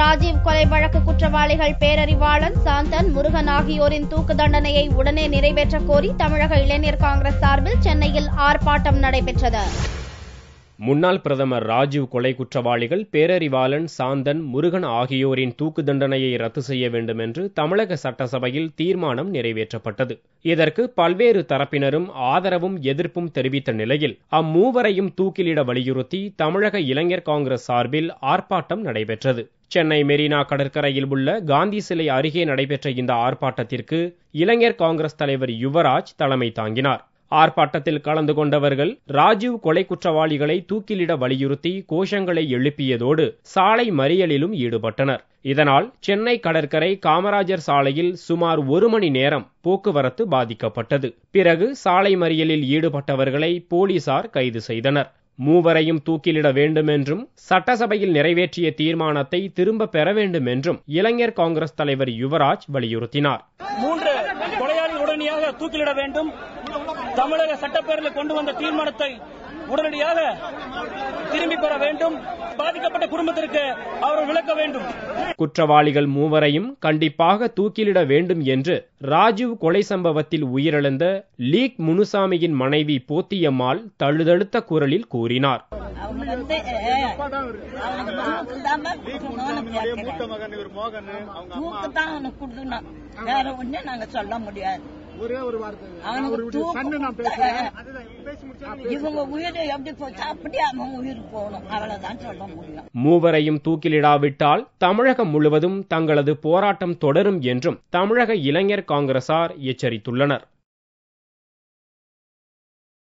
ராஜீவ் கொலை வழக்கு குற்றவாளிகள் பேரறிவாளன் சாந்தன் முருகன் ஆகியோரின் தூக்கு தண்டனையை உடனே நிறைவேற்றக் கோரி தமிழக இளைஞர் காங்கிரஸ் சார்பில் சென்னையில் ஆர்ப்பாட்டம் நடைபெற்றது முன்னாள் பிரதமர் ராஜீவ் கொலை குற்றவாளிகள் பேரறிவாளன் சாந்தன் முருகன் ஆகியோரின் தூக்கு தண்டனையை ரத்து செய்ய வேண்டும் என்று தமிழக சட்டசபையில் தீர்மானம் நிறைவேற்றப்பட்டது இதற்கு பல்வேறு தரப்பினரும் ஆதரவும் எதிர்ப்பும் தெரிவித்த நிலையில் அம்மூவரையும் தூக்கிலிட வலியுறுத்தி தமிழக இளைஞர் காங்கிரஸ் சார்பில் ஆர்ப்பாட்டம் நடைபெற்றது சென்னை மெரினா கடற்கரையில் உள்ள காந்தி சிலை அருகே நடைபெற்ற இந்த ஆர்ப்பாட்டத்திற்கு இளைஞர் காங்கிரஸ் தலைவர் யுவராஜ் தலைமை தாங்கினார் ஆர்ப்பாட்டத்தில் கலந்து கொண்டவர்கள் ராஜீவ் கொலை குற்றவாளிகளை தூக்கிலிட வலியுறுத்தி கோஷங்களை எழுப்பியதோடு சாலை மறியலிலும் ஈடுபட்டனர் இதனால் சென்னை கடற்கரை காமராஜர் சாலையில் சுமார் ஒரு மணி நேரம் போக்குவரத்து பாதிக்கப்பட்டது பிறகு சாலை மறியலில் ஈடுபட்டவர்களை போலீசார் கைது செய்தனர் மூவரையும் தூக்கிலிட வேண்டும் என்றும் சட்டசபையில் நிறைவேற்றிய தீர்மானத்தை திரும்ப பெற வேண்டும் என்றும் இளைஞர் காங்கிரஸ் தலைவர் யுவராஜ் வலியுறுத்தினார் மூன்று கொலையாளிகள் உடனடியாக தூக்கிலிட வேண்டும் தமிழக சட்டப்பேரவையில் கொண்டு வந்த தீர்மானத்தை உடனடியாக திரும்பி பெற வேண்டும் பாதிக்கப்பட்ட குடும்பத்திற்கு அவர் விளக்க வேண்டும் குற்றவாளிகள் மூவரையும் கண்டிப்பாக தூக்கிலிட வேண்டும் என்று ராஜீவ் கொலை சம்பவத்தில் உயிரிழந்த லீக் முனுசாமியின் மனைவி போத்தியம்மாள் தழுதழுத்த குரலில் கூறினார் அவங்க வந்து அவனுக்கு தூக்கு தான் கொடுக்கணும்னு கேட்கிறேன் தூக்கு தான் அவனுக்கு கொடுக்கணும் வேற ஒண்ணு நாங்க சொல்ல முடியாது ஒரே ஒரு வார்த்தை அவனுக்கு அவருடைய தூக்கு சன்னு நான் கொடுத்தா- பேசுறேன் அதுதான் பேசி முடிச்சா இவங்க உயிர் எப்படி போச்சு அப்படியே அவன் உயிர் போகணும் அவ்வளவுதான் சொல்ல முடியும் மூவரையும் தூக்கிலிடாவிட்டால் தமிழகம் முழுவதும் தங்களது போராட்டம் தொடரும் என்றும் தமிழக இளைஞர் காங்கிரசார் எச்சரித்துள்ளனர்